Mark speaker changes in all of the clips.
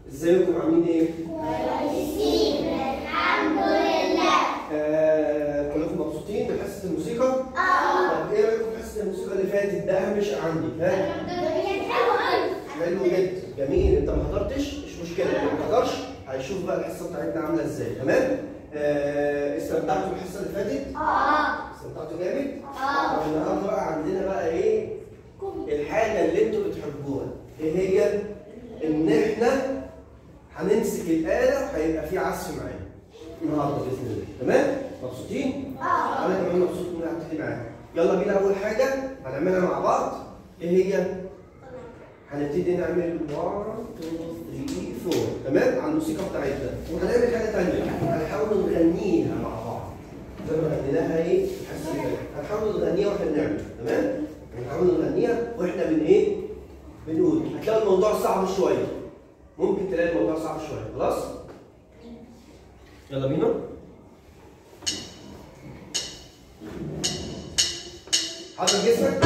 Speaker 1: ازيكم عاملين ايه؟
Speaker 2: كويسين الحمد لله
Speaker 1: آه كلكم مبسوطين بحصه الموسيقى؟
Speaker 2: اه
Speaker 1: طب ايه رايكم في حصه الموسيقى اللي فاتت؟ ده اهم شيء عندي ها؟
Speaker 2: ده كان حلو قوي
Speaker 1: حلو جدا جميل انت ما حضرتش مش مشكله اللي ما حضرش هيشوف بقى الحصه بتاعتنا عامله ازاي تمام؟ آه استمتعتوا بالحصه اللي فاتت؟
Speaker 2: اه
Speaker 1: استمتعتوا جامد؟
Speaker 2: اه
Speaker 1: طب النهارده بقى عندنا بقى ايه؟ الحاجه اللي انتوا بتحبوها ايه هي؟ ان احنا هنمسك الاله وهيبقى في عزف معانا النهارده باذن الله تمام؟ مبسوطين؟
Speaker 2: اه
Speaker 1: انا كمان مبسوط ان انا هبتدي معاكم يلا بينا اول حاجه هنعملها مع بعض ايه هي؟ هنبتدي نعمل 1 2 3 4 تمام على الموسيقى بتاعتنا وهنعمل حاجه ثانيه هنحاول نغنيها مع بعض زي ما غنيناها ايه الحصه اللي فاتت هنحاول نغنيها واحنا بنعمل تمام هنحاول نغنيها واحنا بن ايه بنقول هتلاقي الموضوع صعب شويه ممكن تلاقي الموضوع صعب شويه خلاص يلا بينا حضر جسمك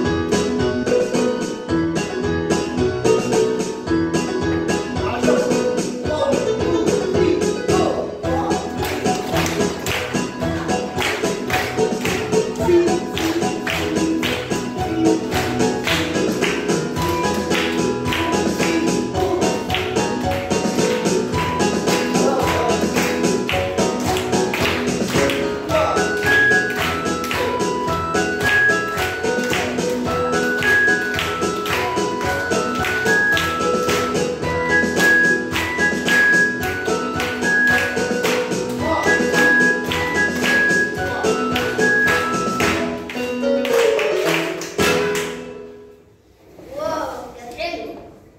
Speaker 2: واو كان حلو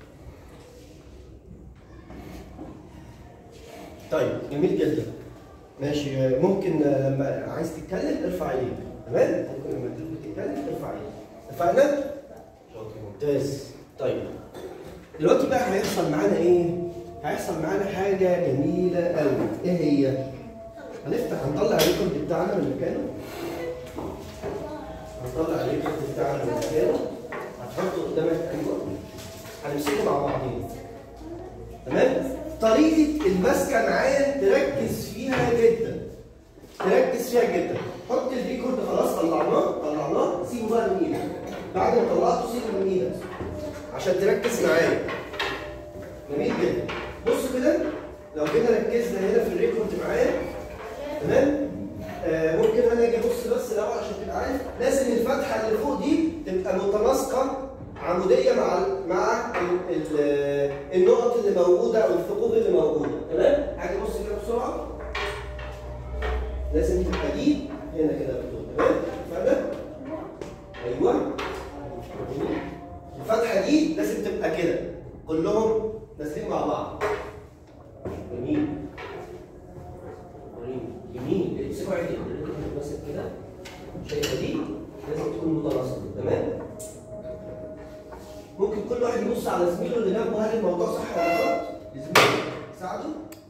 Speaker 1: طيب جميل جدا ماشي آه، ممكن آه، لما عايز تتكلم ارفع ايدك تمام ممكن لما تيجي تتكلم ارفع ايدك اتفقنا شاطر ممتاز طيب دلوقتي بقى هيحصل معانا ايه هيحصل معانا حاجه جميله قوي ايه هي هنفتح هنطلع الريكورد بتاعنا من مكانه هنطلع الريكورد بتاعنا من مكانه هتحطه قدامك ايوه هنمسكه مع بعضين تمام طريقه المسكه معايا تركز فيها جدا تركز فيها جدا حط الريكورد خلاص طلعناه طلعناه سيبه بقى من ايدك بعد ما طلعته سيبه من ايدك عشان تركز معايا جميل جدا بص كده لو كده ركزنا هنا في الريكورد معايا تمام آه ممكن انا اجي ابص بس الاول عشان تبقى عارف لازم الفتحه اللي فوق دي تبقى متناسقه عموديه مع ال مع ال ال النقط اللي موجوده او الثقوب اللي موجوده تمام هاجي ابص كده بسرعه لازم تبقى دي هنا كده بتقول تمام اتفقنا ايوه الفتحه دي لازم تبقى كده كلهم نازلين مع بعض جميل جميل جميل امسكوا عادي ماسك كده شايفه دي لازم تكون متناسقه تمام ممكن كل واحد يبص على زميله اللي جنبه هل الموضوع صح ولا غلط زميله ساعده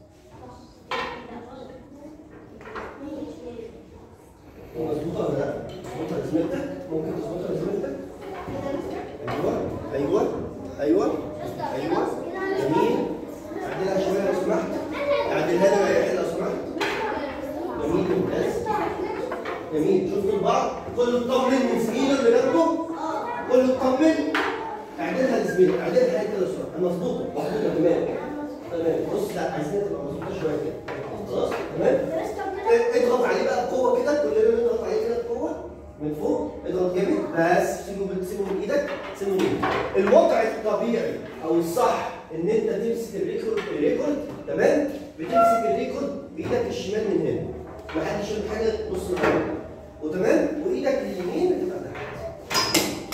Speaker 1: مظبوطه ولا لا؟ مظبوطه لزميلتك؟ ممكن تظبطها لزميلتك؟ ايوه ايوه ايوه ايوه جميل اعدلها شويه لو سمحت اعدلها لي ويا يحيى لو سمحت جميل ممتاز جميل شوفوا بعض كله اطمن من زميله اللي جنبه كله اطمن اعدلها لزميلك اعدلها انت لو سمحت مظبوطه مظبوطه تمام تمام بص لا عايزينها تبقى مظبوطه شويه كده خلاص تمام اه، اضغط عليه بقى بقوه كده كلنا نضغط عليه كده بقوه من فوق اضغط جامد بس سيبه من سيبه من ايدك سيبه من ايدك الوضع الطبيعي او الصح ان انت تمسك الريكورد الريكورد تمام بتمسك الريكورد بايدك الشمال من هنا ما حدش يعمل حاجه نص معاك وتمام وايدك اليمين بتبقى تحت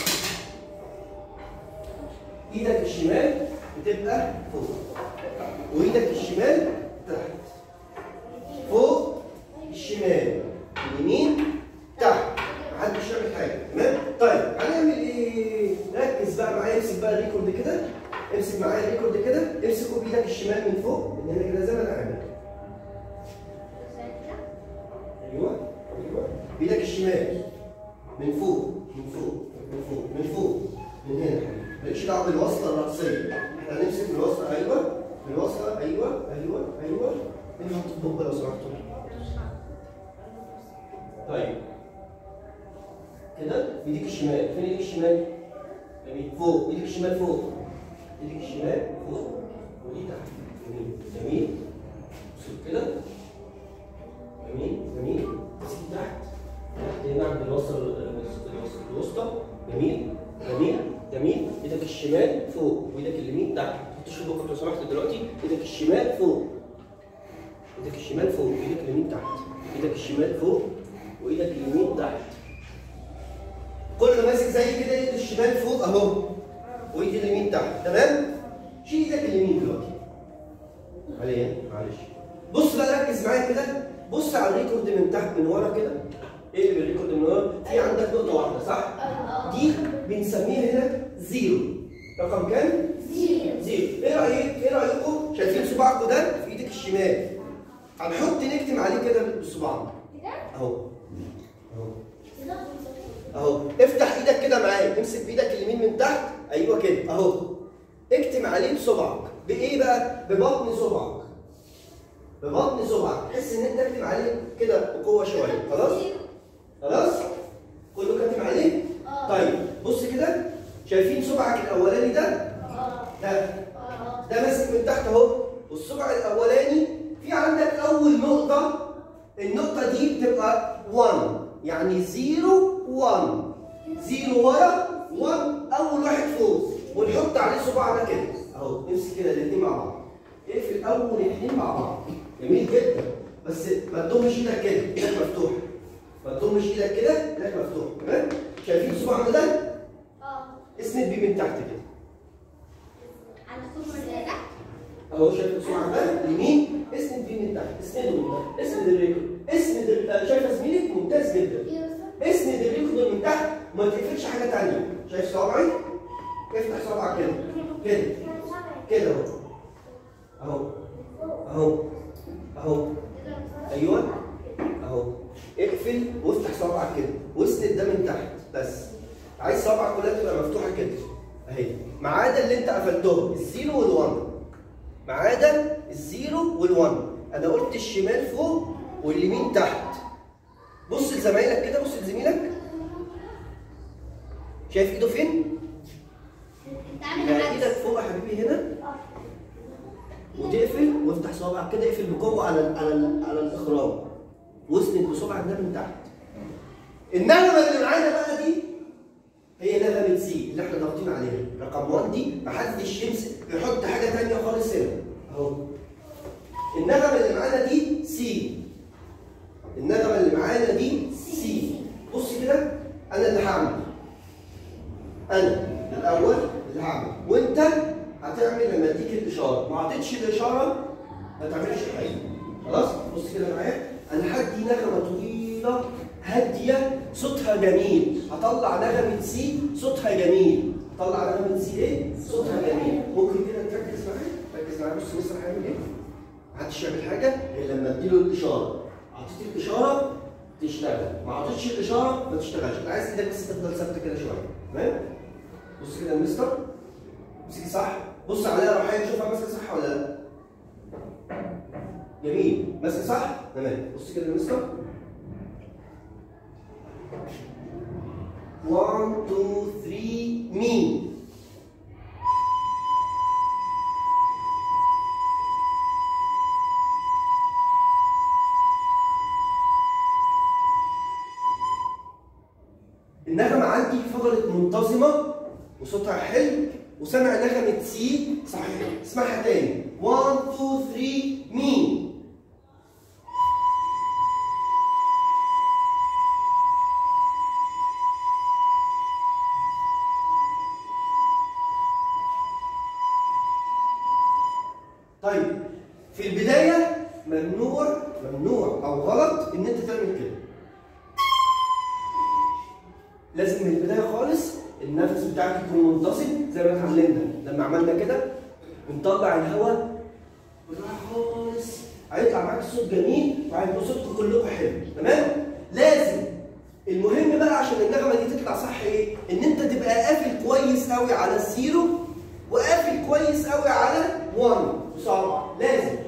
Speaker 1: ايدك الشمال بتبقى فوق وايدك الشمال تحت فوق الشمال اليمين تحت محدش يعمل حاجه تمام طيب هنعمل ايه ركز بقى معايا امسك بقى الريكورد كده امسك معايا الريكورد كده امسكه بايدك الشمال من فوق من هنا كده زي ما انا عامل ايوه ايوه بايدك الشمال من فوق من فوق من فوق من فوق من هنا مالكش دعوه بالوصله الراسيه احنا هنمسك بالوصله ايوه من ايوه ايوه ايوه مين يحط الطب لو سمحتوا طيب كده ايديك الشمال فين ايديك الشمال؟ جميل فوق ايديك الشمال فوق ايديك الشمال فوق ودي تحت جميل جميل بصوا كده جميل جميل تسيب تحت تحت هنا عند الوسط الوسط الوسطى جميل جميل جميل ايدك الشمال فوق وايدك اليمين تحت ما تحطش في بقك لو سمحت دلوقتي ايدك الشمال فوق ايدك الشمال فوق وايدك اليمين تحت ايدك الشمال فوق وايدك اليمين تحت كل ماسك زي كده ايد الشمال فوق اهو وايد اليمين تحت تمام شيل ايدك اليمين دلوقتي حاليا معلش بص بقى ركز معايا كده بص على الريكورد من تحت من ورا كده اقلب الريكورد من ورا في عندك نقطه واحده صح دي بنسميها هنا زيرو رقم كام
Speaker 2: زيرو
Speaker 1: زيرو ايه رايك ايه رايكم شايفين صباعكم ده في ايدك الشمال هنحط نكتم عليه كده بصباعنا اهو اهو اهو افتح ايدك كده معايا امسك بايدك اليمين من تحت ايوه كده اهو اكتم عليه بصبعك بايه بقى ببطن صبعك ببطن صبعك تحس ان انت تكتم عليه كده بقوه شويه خلاص خلاص كله كاتم عليه
Speaker 2: آه.
Speaker 1: طيب بص كده شايفين صبعك الاولاني ده ده ده ماسك من تحت اهو والصبع الاولاني في عندك اول نقطه النقطه دي بتبقى 1 يعني 0 1 0 ورا 1 اول واحد فوق ونحط عليه صباعنا كده اهو نمسك كده الاثنين مع بعض اقفل اول الاثنين مع بعض جميل جدا بس ما تضمش ايدك كده ايدك مفتوحه ما تضمش ايدك كده ايدك مفتوحه تمام شايفين صباعنا ده اسند بيه من تحت كده اهو شايف صباعك ده اليمين اسند بيه من تحت اسنده من تحت اسند الرجل اسند ال- آه، شايفه زميلك ممتاز جدا اسند الرجل من تحت وما تقفلش حاجه ثانيه شايف صوابعي افتح صوابعك كده كده كده اهو اهو اهو اهو ايوه اهو اقفل وافتح صوابعك كده واسند ده من تحت بس عايز صوابعك كلها تبقى مفتوحه كده اهي ما عدا اللي انت قفلتهم الزيرو والوان ما عدا الزيرو والوان انا قلت الشمال فوق واليمين تحت بص لزمايلك كده بص لزميلك شايف ايده فين؟ يعني ايدك فوق يا حبيبي هنا وتقفل وافتح صوابعك كده اقفل بقوه على ال على ال على الاخراج واسند بصبعك ده من تحت النغمه اللي معانا بقى دي هي نغمه سي اللي احنا ضاغطين عليها رقم 1 دي محدش يمسك يحط حاجه ثانيه خالص هنا اهو النغمه اللي معانا دي سي النغمه اللي معانا دي سي بص كده انا اللي هعمل انا الاول اللي هعمل وانت هتعمل لما اديك الاشاره ما عطيتش الاشاره ما تعملش حاجه خلاص بص كده معايا انا هدي نغمه طويله هاديه صوتها جميل هطلع نغمه سي صوتها جميل هطلع نغمه سي ايه صوتها جميل ممكن كده تركز معايا ركز معايا بص مصر هيعمل ايه محدش يعمل حاجه غير لما اديله الاشاره اعطيت الاشاره تشتغل ما اعطيتش الاشاره ما تشتغلش انا عايز ايدك بس تفضل ثابته كده شويه تمام بص كده يا مستر امسكي صح بص عليها روحيا شوفها ماسكه صح ولا لا جميل ماسكه صح تمام بص كده يا مستر 1 2 3 مين النغمة عندي فضلت منتظمة وصوتها حلو وسمع نغمة سي صحيح اسمعها تاني 1 2 3 مين طيب في البداية ممنوع ممنوع أو غلط إن أنت تعمل كده لازم من البدايه خالص النفس بتاعك يكون منتصب زي ما اتعلمنا لما عملنا كده بنطلع الهواء بالراحه خالص هيطلع معاك الصوت جميل وهيبقى صوتكم كلكم حلو تمام لازم المهم بقى عشان النغمه دي تطلع صح ايه ان انت تبقى قافل كويس قوي على الزيرو وقافل كويس قوي على 1 بصراحه لازم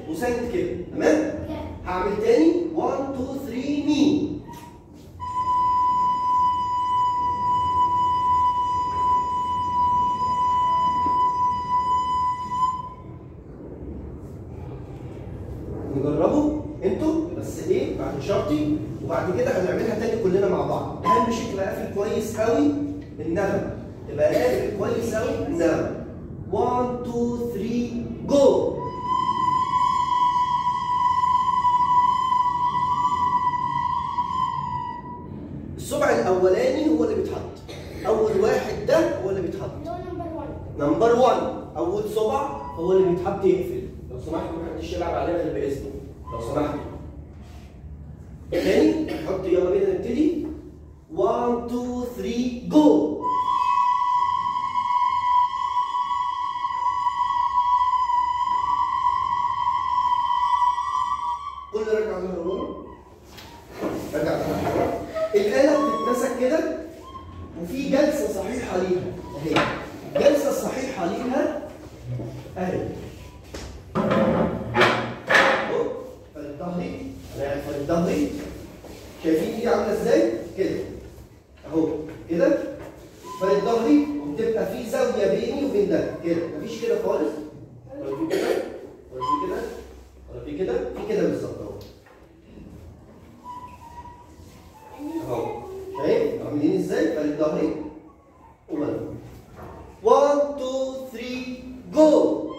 Speaker 1: نجربه انتوا بس ايه بعد شرطي وبعد كده هنعملها تاني كلنا مع بعض اهم شيء تبقى قافل كويس قوي النغمه تبقى قافل كويس قوي النغمه 1 2 3 جو الصبع الاولاني هو اللي بيتحط اول واحد ده هو اللي بيتحط
Speaker 2: لو نمبر 1
Speaker 1: نمبر 1 اول صبع هو اللي بيتحط يقفل لو سمحت محدش يلعب علينا غير باسمه لو سمحت تاني نحط يلا بينا نبتدي 1 2 3 جو كل رجع ظهر لورا رجع ظهر لورا الآلة بتتمسك كده وفي جلسة صحيحة ليها اهي الجلسة الصحيحة ليها اهي اهو فرد ظهري انا قاعد فرد ظهري شايفين ايدي عاملة ازاي؟ كده اهو كده فرد ظهري وبتبقى في زاوية بيني وبين ده كده مفيش كده خالص ولا في كده ولا في كده ولا في كده في كده بالظبط اهو اهو شايف عاملين ازاي فرد ظهري ومن 1 2 3 جو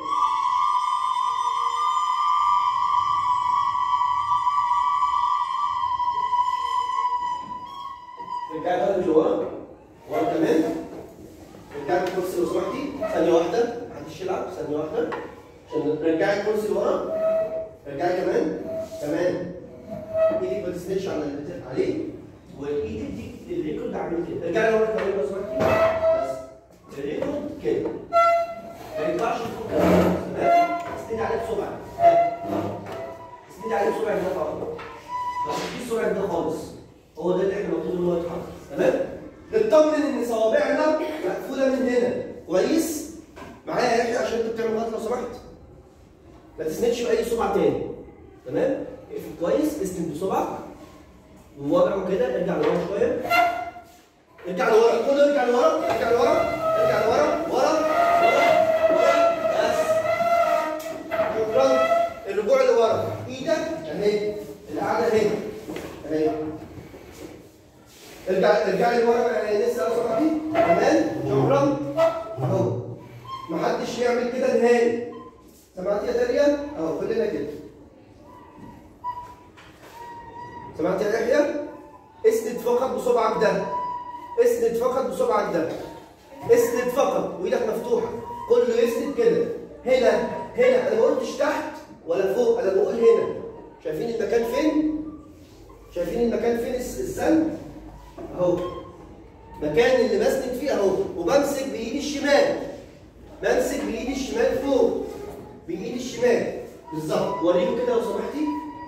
Speaker 1: رجعت بقى لورا ورا كمان رجعت الكرسي لو سمحتي ثانية واحدة محدش يلعب ثانية واحدة عشان رجعي الكرسي لورا رجعي كمان كمان ايدك ما تسندش على اللي بتقف عليه وايدك دي الريكورد عامل كده ارجعي لورا كمان لو سمحتي بس الريكورد كده ما يطلعش لفوق كده. تمام اسندي عليه بصبعك اسندي عليه بصبعك ده خالص ما تشوفيش صبعك ده خالص هو ده اللي احنا المفروض ان هو يتحرك تمام نطمن ان صوابعنا مقفوله من هنا كويس معايا يا يحيى عشان انت بتعمل غلط لو سمحت ما تسندش باي صبع تاني تمام اقفل كويس اسند بصبعك ووضعه كده ارجع لورا شويه ارجع لورا كله ارجع لورا ارجع لورا ارجع لورا ورا ورا ورا بس شكرا الرجوع لورا ايدك اهي القعده هنا اهي ارجع ارجع لي ورا يا لسه لو سمحتي كمان شكرا اهو محدش يعمل كده نهائي سمعتي يا داليا اهو كلنا كده سمعت يا يحيى اسند فقط بصبعك ده اسند فقط بصبعك ده اسند فقط وايدك مفتوحه كله يسند كده هنا هنا انا ما قلتش تحت ولا فوق انا بقول هنا شايفين المكان فين شايفين المكان فين الس- السن اهو مكان اللي بسند فيه اهو وبمسك بايدي الشمال بمسك بايدي الشمال فوق بايدي الشمال بالظبط وريله كده لو سمحتي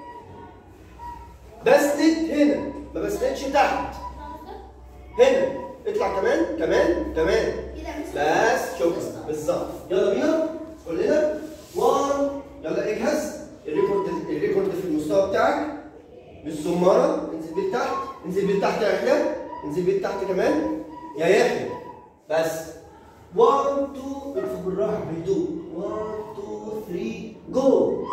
Speaker 1: بسند هنا ما بسندش تحت هنا اطلع كمان كمان كمان
Speaker 2: كده مش
Speaker 1: بس شكرا بالظبط يلا بينا كلنا 1 يلا اجهز الريكورد الريكورد في المستوى بتاعك بالزماره انزل بيه تحت انزل بيه تحت يا يحيى انزل بيه تحت كمان يا يحيى بس 1 2 اقفوا بالراحه بهدوء 1 2 3 جو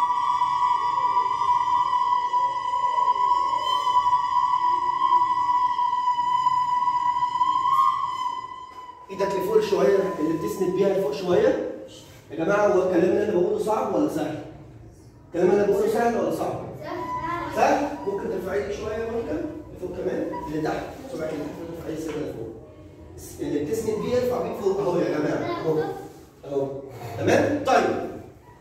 Speaker 1: ايدك لفوق شويه اللي بتسند بيها لفوق شويه يا جماعه هو الكلام اللي انا بقوله صعب ولا سهل؟ الكلام اللي انا بقوله سهل ولا صعب؟
Speaker 2: سهل
Speaker 1: سهل ممكن ترفعي لي شويه يا مونيكا لفوق كمان اللي تحت سرعه اللي تحت ترفعي لي سنه لفوق اللي بتسند بيه ارفع بيه فوق اهو يا جماعه اهو اهو تمام؟ طيب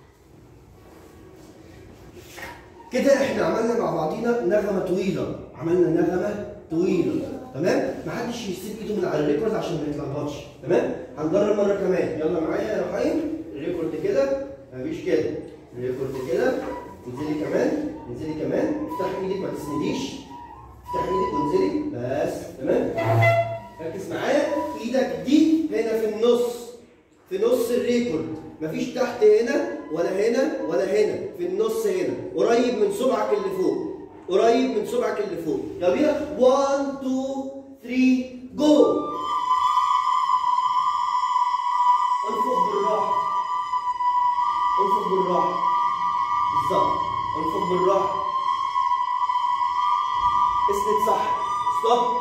Speaker 1: كده احنا عملنا مع بعضينا نغمه طويله عملنا نغمه طويله تمام محدش يسيب ايده من على الريكورد عشان ما يتلخبطش تمام هنجرب مره كمان يلا معايا يا رحيم الريكورد كده مفيش كده الريكورد كده انزلي كمان انزلي كمان افتحي ايدك ما تسنديش افتحي ايدك وانزلي بس تمام ركز معايا ايدك دي هنا في النص في نص الريكورد مفيش تحت هنا ولا هنا ولا هنا في النص هنا قريب من صبعك اللي فوق قريب من صبعك اللي فوق يلا بينا 1 2 3 جو انفخ بالراحه انفخ بالراحه بالظبط انفخ بالراحه اسند صح ستوب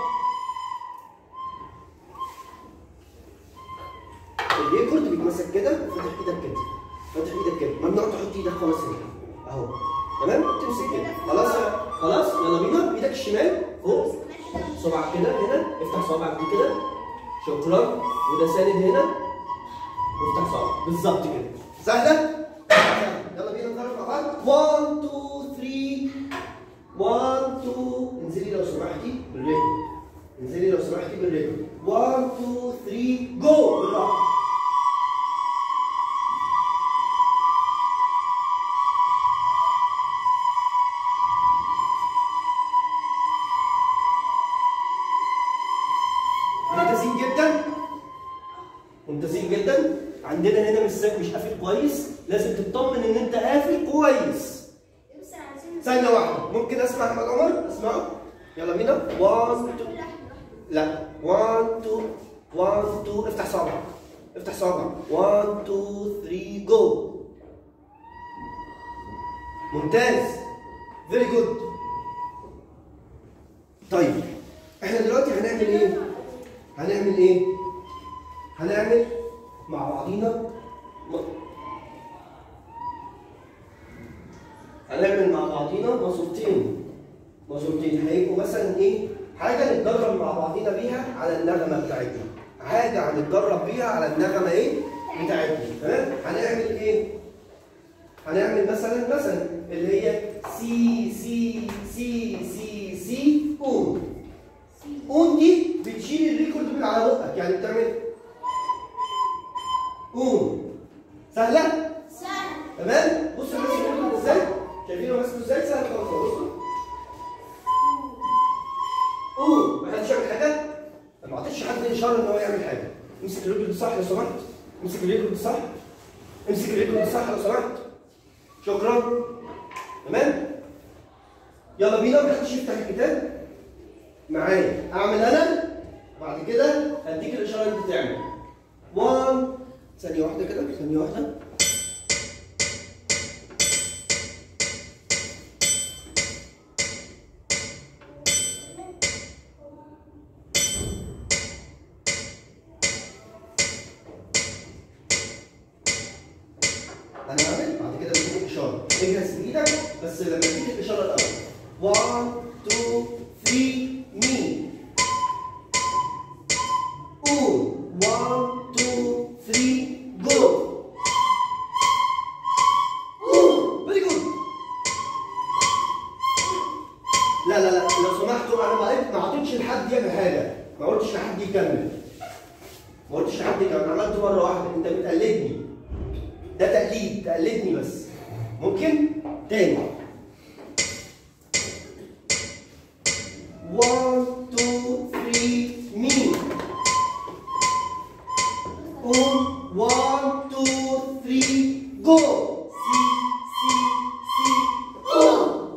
Speaker 1: الريكورد بيتمسك كده فاتح ايدك كده فاتح ايدك كده ممنوع تحط ايدك خالص هنا اهو تمام تمسك كده خلاص خلاص يلا بينا بايدك الشمال فوق صبعك كده هنا افتح صوابعك دي كده شكرا وده ساند هنا وافتح صوابعك بالظبط كده سهله يلا بينا نجرب مع بعض 1 2 3 1 2 انزلي لو سمحتي بالرجل انزلي لو سمحتي بالرجل 1 2 3 جو بالراحه ممتازين جدا ممتازين جدا عندنا هنا مساك مش قافل كويس لازم تطمن ان انت قافل كويس ثانية واحدة ممكن اسمع احمد عمر اسمعوا يلا بينا 1 2 لا 1 2 1 2 افتح صابعك افتح صابعك 1 2 3 جو ممتاز فيري جود طيب احنا دلوقتي هنعمل ايه؟ هنعمل ايه؟ هنعمل مع بعضينا م- هنعمل مع بعضينا مصورتين مصورتين هيبقوا مثلا ايه؟ حاجه نتدرب مع بعضينا بيها على النغمه بتاعتنا حاجه هنتدرب بيها على النغمه ايه؟ بتاعتنا تمام؟ هنعمل ايه؟ هنعمل مثلا مثلا اللي هي سي سي سي سي سي اون اون دي بتشيل الريكورد من على بقك يعني بتعمل اون سهله؟ تمام؟ بصوا ماسك الريكورد ازاي؟ شايفينه ماسكه ازاي؟ سهل خالص أهو، بصوا اون ما حدش يعمل حاجه ما اعطيتش حد اشاره ان هو يعمل حاجه امسك الريكورد صح لو سمحت امسك الريكورد صح امسك الريكورد صح لو سمحت شكرا تمام يلا بينا محدش يفتح الكتاب معايا اعمل انا وبعد كده هديك الاشاره اللي انت تعمل 1 ثانيه واحده كده ثانيه واحده انا هعمل بعد كده بديك اشاره اجهز بايدك بس لما اديك الاشاره الاول 1 2 3 مي قول 1 2 3 جو فيري جود لا لا لا لو سمحتوا انا ما قلت ما اعطيتش لحد يعمل حاجه ما قلتش لحد يكمل ما قلتش لحد يكمل انا عملت مره واحده انت بتقلدني ده تقليد تقلدني بس ممكن تاني 1 2 3 مي قول 1 2 3 جو سي سي سي او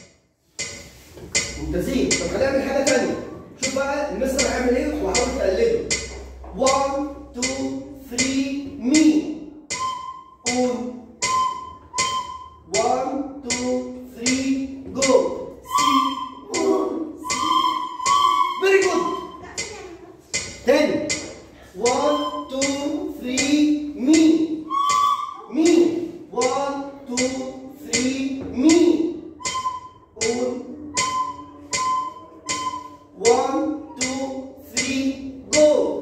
Speaker 1: ممتازين طب هنعمل حاجه ثانيه شوف بقى المستر هيعمل ايه وحاول تقلده 1 2 3 مي قول 1 2 3 جو سي او سي فيري جود تاني 1 2 3 مي مي 1 2 3 مي قول 1 2 3 جو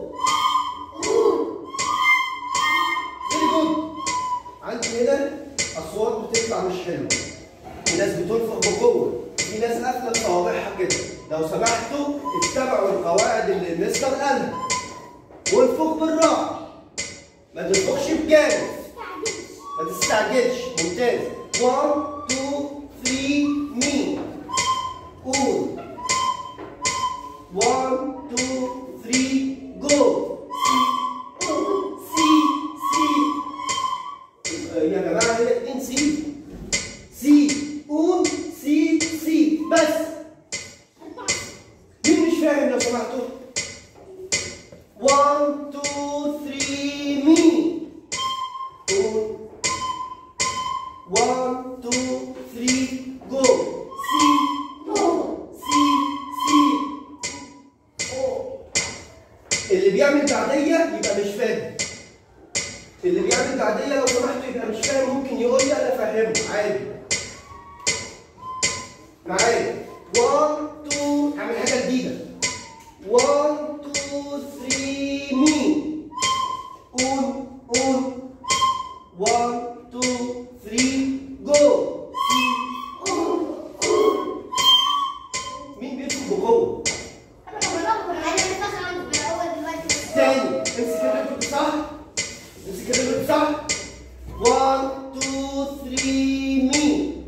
Speaker 1: فيري جود عندي هنا اصوات بتطلع مش حلوه في ناس بتنفخ بقوه في ناس قافله صوابعها كده لو سمحتوا اتبعوا القواعد اللي المستر قالها وانفخ بالراحه ما تنفخش بجامد ما تستعجلش ممتاز 1 2 3 مي قول 1 2 3 جو سي سي سي يا جماعه هنا اتنين سي سي قول سي سي بس مين مش فاهم لو سمحتوا 1 2 3 مي قول 1 2 3 عادي معايا 1 2 هعمل حاجه جديده 1 2 3 مين قول قول 1 2 3 جو مين بيدخل بقوه تاني امسك الرجل صح امسك الرجل صح 1 2 3 مين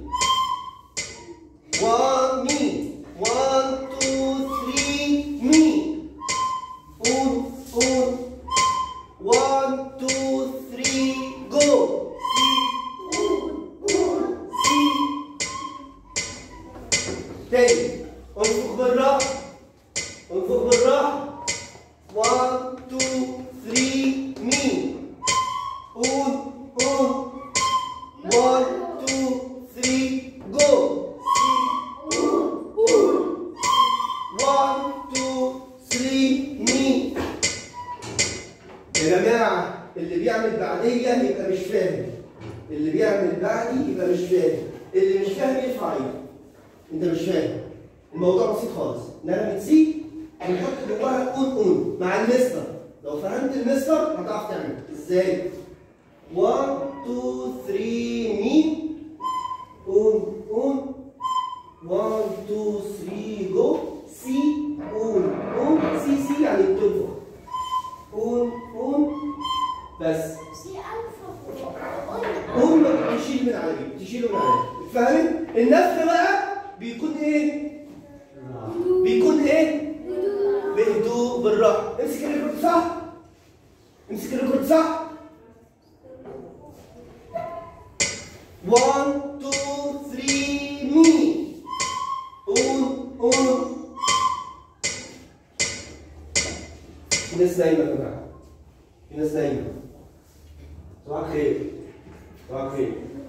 Speaker 1: 1 مين 1 2 3 مين قول قول 1 2 3 جو تاني انفخ بالراحه انفخ بالراحه 1 2 3 مين قول قول 1 2 3 جو 1 2 3 مين يا جماعة اللي بيعمل بعدية يبقى مش فاهم اللي بيعمل بعدي يبقى مش فاهم اللي مش فاهم يرفع ايده انت مش فاهم الموضوع بسيط خالص نغمة سي هنحط جواها اون اون مع المستر لو فهمت المستر هتعرف تعمل ازاي 1 2 3 مين اون اون 1 2 3 جو سي اون اون سي سي يعني بتنفخ اون اون بس اون تشيل من على جيب تشيله من على جيب فاهمين النفخ بقى بيكون ايه بيكون ايه بهدوء بالراحه امسك الريكورد صح امسك الريكورد صح 1 2 3 مين اون اون في ناس نايمه يا جماعه في ناس نايمه صباح الخير صباح الخير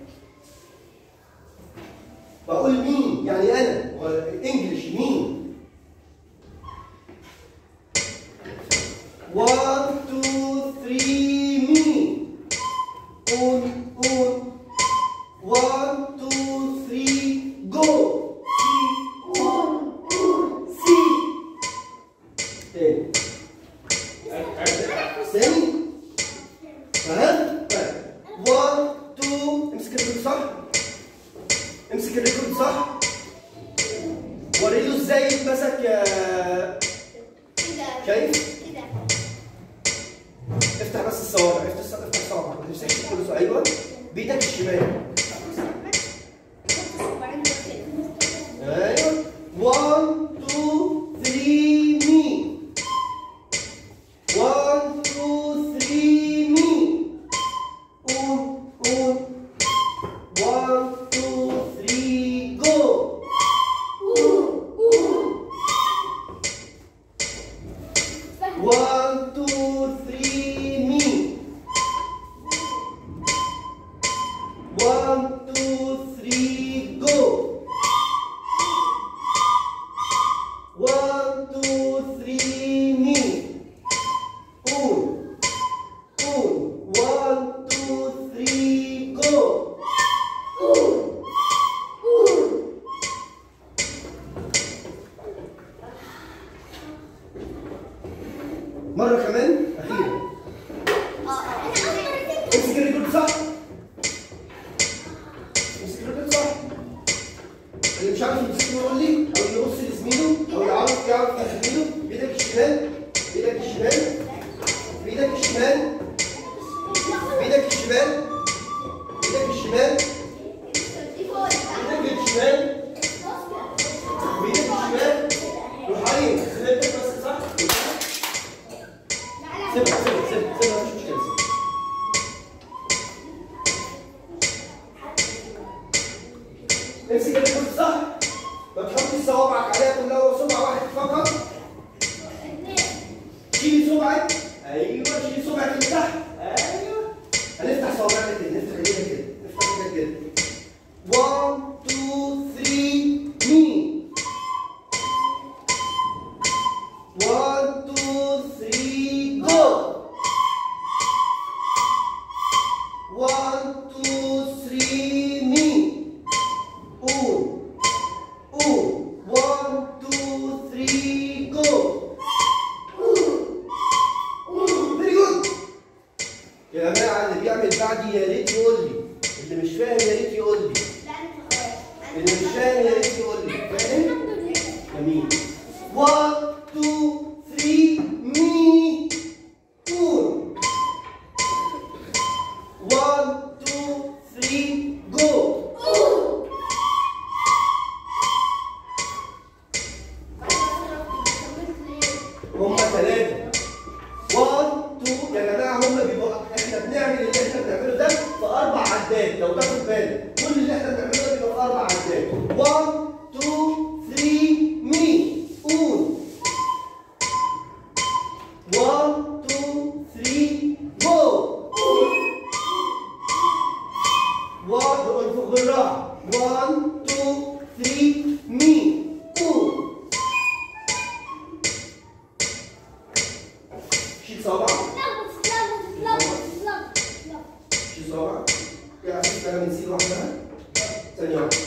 Speaker 1: بقول مين يعني انا هو الانجليش مين 1 2 3 مين قول قول 1 2 3 جو سي تاني ثاني فهمت؟ طيب 1 2 امسك الريكورد صح امسك الريكورد صح وريله ازاي يتمسك يا شايف؟ افتح بس الصوابع افتح الصوابع افتح الصوابع ما تمسكش كل صوابع ايوه بايدك الشمال ايوه 1 2 3 مين 1 2 3 مين قول قول 1 2 3 جو One, two, three, me. One, two, three, go. One, two, three, me. Un, un. One, two, three, go. مرة كمان أخيرا امسك الرجل صح امسك الرجل صح اللي مش عارف يمسكه يقول لي او يبص لزميله او يعرف يعرف لزميله بايدك الشمال بايدك الشمال بايدك الشمال بايدك الشمال بايدك الشمال بايدك الشمال بايدك الشمال روح عليك خليتك بس صح سيبها سيبها سيبها سيبها مش مشكلة امسك الرجل صح ما تحطش صوابعك عليها كلها وصبع واحد فقط شيل صبعك ايوه شيل صبعك اللي تحت ايوه هنفتح صوابعنا كده نفتح ايدينا كده نفتح ايدينا كده 1 2 3 مين 1 2 3 جو 1 2 3 مين فاهم يا ريت يقول لي اللي مش فاهم يا ريت يقول لي فاهم جميل 1 2 3 مي قول 1 2 3 جو هم ثلاثة 1 2 يا جماعة هم بيبقوا احنا بنعمل اللي احنا بنعمله ده في أربع عدات لو تاخد بالك كل اللي احنا بنعمله ده بيبقى في أربع عدات 1 2 3 مي قول 1 2 3 جو واحد انفخ بالراحة 1 2 3 مي قول شيل صوابعك شيل صوابعك يا أخي أنا بنسيب واحدة ثانية واحدة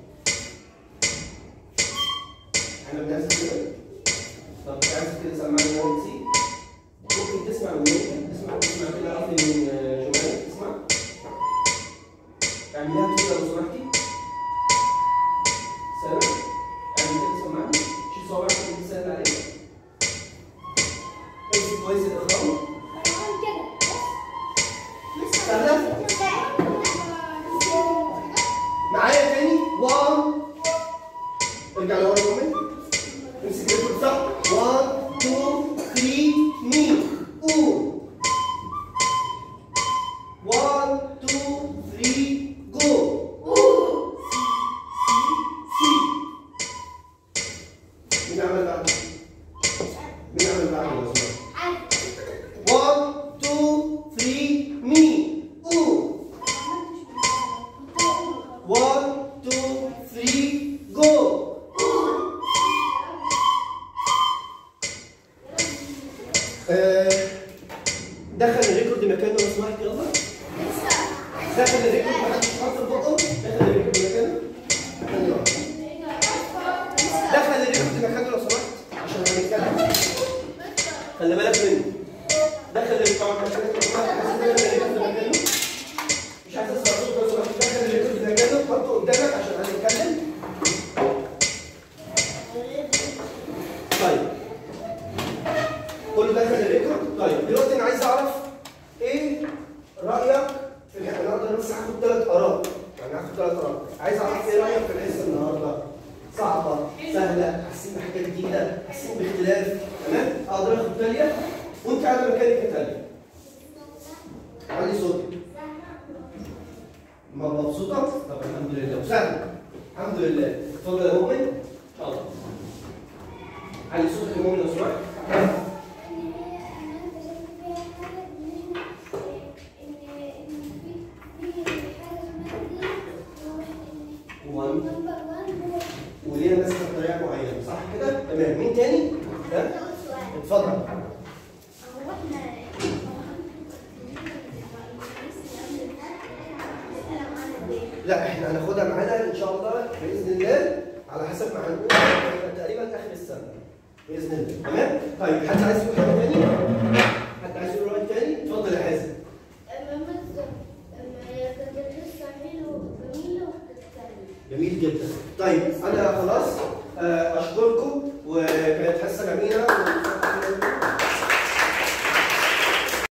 Speaker 1: احنا بنعمل كده طب بتعمل كده سمعني وهو بنسيب ممكن تسمع من مين؟ تسمع تسمع كده قصدي من آه، جمال تسمع اعمليها كده لو سمحتي سامع اعمل كده سمعني شيل صوابعك وانت سهل عليك امسك كويس الاخرام معايا تاني 1 ارجع لورا كمان امسك الكل صح 1 2 3 مي قول 1 2 3 جو سي مين عمل بعده؟ مين عمل بعده يا زلمه؟ 1 2 3 مي قول 1 2 3 جو آه، دخل الريكورد مكانه لو سمحت يلا دخل الريكورد محدش حط في بقه دخل الريكورد مكانه ثانية واحدة. دخل الريكورد مكانه لو سمحت عشان هنتكلم خلي بالك منه دخل الريكورد مكانه لو سمحت عايز تدخل الريكورد مكانه مش عايز اسمع صوت لو سمحت دخل الريكورد مكانه حطه قدامك عشان هنتكلم طيب كله دخل الريكورد طيب دلوقتي انا عايز اعرف ايه رايك في الح- انا اقدر بس هاخد ثلاث اراء يعني هاخد ثلاث اراء عايز اعرف ايه رايك في الحصه النهارده صعبه سهله حاسين بحاجه جديده حاسين باختلاف تمام اقدر اخد تاليه وانت قاعد مكانك كتاليه علي صوتك م- مبسوطه طب الحمد لله وسهله الحمد لله اتفضل يا مؤمن اتفضل علي صوتك يا مؤمن لو سمحت وان وليها ماسكه بطريقه معينه صح كده؟ تمام مين تاني؟ ها؟ اتفضل لا احنا هناخدها معانا ان شاء الله باذن الله على حسب ما هنقول هيبقى تقريبا اخر السنه باذن الله تمام؟ طيب حد عايز يقول حاجه تاني؟ حد عايز يقول راي تاني؟ اتفضل يا حازم جميل جدا طيب انا خلاص آه، اشكركم وكانت حصه جميله